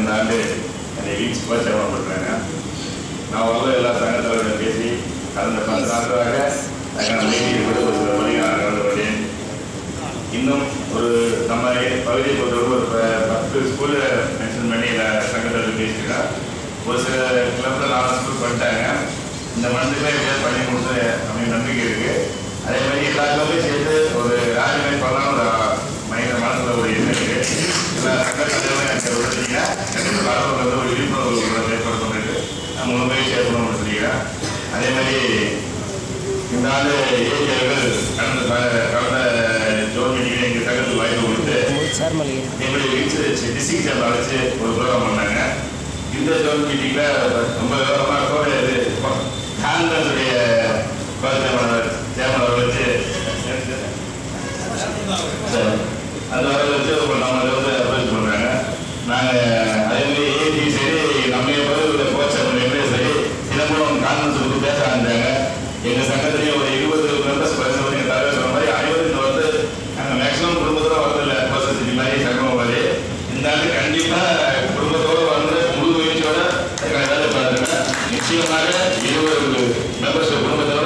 இந்த ஆண்டு என்னை வீச்சு கோச்சமாக பண்ணுறாங்க நான் வரல எல்லா சங்கத்தவர்களும் பேசி கடந்த பத்து நாட்களாக தங்கள் மீட்டிங் கூட ஒரு சில வழி நான் நடந்து கொண்டேன் இன்னும் ஒரு நம்ம பகுதியை பொறுத்தவரை ஒரு ப- பத்து ஸ்கூலில் மென்ஷன் பண்ணி இல்லை சங்கத்தில் பேசியிருக்கேன் ஒரு சில கிளப்பில் நாலு ஸ்கூல் பண்ணிட்டாங்க இந்த மந்த்துக்குள்ள எப்படியாவது பண்ணி கொடுத்து அப்படின்னு நம்பிக்கை இருக்கு அதே மாதிரி எல்லா கிளப்பையும் சேர்த்து ஒரு ராஜ்யமே பண்ணலாம் ஒரு மைண்ட் மனசில் ஒரு எண்ணம் இருக்கு எல்லா சங்க தலைவரும் எனக்கு விடுறீங்கன்னா கண்டிப்பாக வரவங்க வந்து ஒரு விழிப்புணர்வு கூட்டம் ஏற்பாடு பண்ணிட்டு நான் மூணு பேர் சேர்க்கணும்னு சொல்லிக்கிறேன் அதே மாதிரி இந்த ஆண்டு ஏஜியர்கள் கடந்த ப- கடந்த ஜோன் மீட்டிங்கில் எங்கள் சங்கத்துக்கு வாய்ப்பு கொடுத்து எங்களுடைய டிஸ்ட்ரிக்ட் சேர்ந்து அழைச்சு ஒரு ப்ரோக்ராம் பண்ணாங்க இந்த ஜோன் மீட்டிங்கில் ரொம்ப விவரமாக கோவையாது காங்கிரஸுடைய சேர்மன் சேர்மன் அவர்கள் வச்சு அந்த வர வச்சு இப்போ நம்ம அதை வந்து அப்ரோச் பண்ணுறாங்க நாங்கள் அதே மாதிரி ஏஜி சரி நம்ம பகுதியில் கோச்சர் பண்ணிட்டு சரி தினமும் கான்ஃபரன்ஸ் கொடுத்து பேச ஆரம்பிச்சாங்க எங்கள் சங்கத்திலேயே ஒரு இருபது மெம்பர்ஸ் பரிசு பண்ணி தலைவர் சொன்ன மாதிரி அனைவரும் இந்த வந்து நாங்கள் மேக்ஸிமம் குடும்பத்தோட வரதில்லை பர்சன்டேஜ் மாதிரி சங்கம் மாதிரி இந்த ஆண்டு கண்டிப்பாக குடும்பத்தோட வந்து முழு முயற்சியோட அதுக்கான வேலை பார்த்துருங்க நிச்சயமாக இருபது மெம்பர்ஸ் குடும்பத்தோட